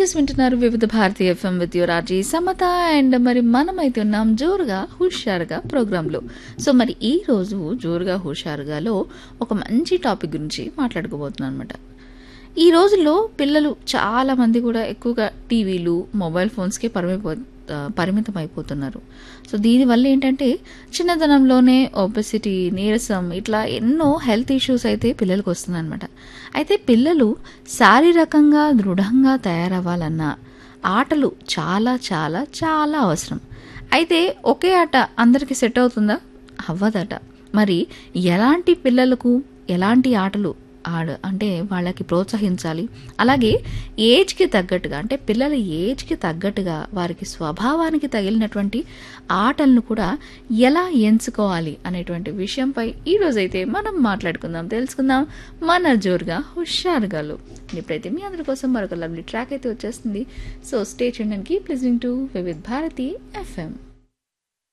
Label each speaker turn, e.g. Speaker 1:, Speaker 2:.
Speaker 1: చేసి వింటున్నారు వివిధ భారతీయ FM with your RJ Samatha and మరి మనమైతే ఉన్నాం జోరుగా హుషారుగా ప్రోగ్రాంలో సో మరి ఈ రోజు జోరుగా హుషారుగాలో ఒక మంచి టాపిక్ గురించి మాట్లాడుకోబోతున్నాను అనమాట ఈ రోజుల్లో పిల్లలు చాలా మంది కూడా ఎక్కువగా టీవీలు మొబైల్ ఫోన్స్కే పరిమిపో ఆ, పరిమితం అయిపోతున్నారు సో దీనివల్ల ఏంటంటే చిన్నతనంలోనే ఒబెసిటీ నీరసం ఇట్లా ఎన్నో హెల్త్ ఇష్యూస్ అయితే పిల్లలకు వస్తుందన్నమాట అయితే పిల్లలు శారీరకంగా దృఢంగా తయారవ్వాలన్నా ఆటలు చాలా చాలా చాలా అవసరం అయితే ఒకే ఆట అందరికీ సెట్ అవుతుందా అవ్వదట మరి ఎలాంటి పిల్లలకు ఎలాంటి ఆటలు ఆడ అంటే వాళ్ళకి ప్రోత్సహించాలి అలాగే ఏజ్కి తగ్గట్టుగా అంటే పిల్లల ఏజ్కి తగ్గట్టుగా వారికి స్వభావానికి తగిలినటువంటి ఆటలను కూడా ఎలా ఎంచుకోవాలి అనేటువంటి విషయంపై ఈ రోజైతే మనం మాట్లాడుకుందాం తెలుసుకుందాం మన జోరుగా హుషారుగాలు ఇప్పుడైతే మీ అందరి కోసం మరొక లవ్లీ ట్రాక్ అయితే వచ్చేస్తుంది సో స్టే చూడండి keep listening to Vividh Bharati FM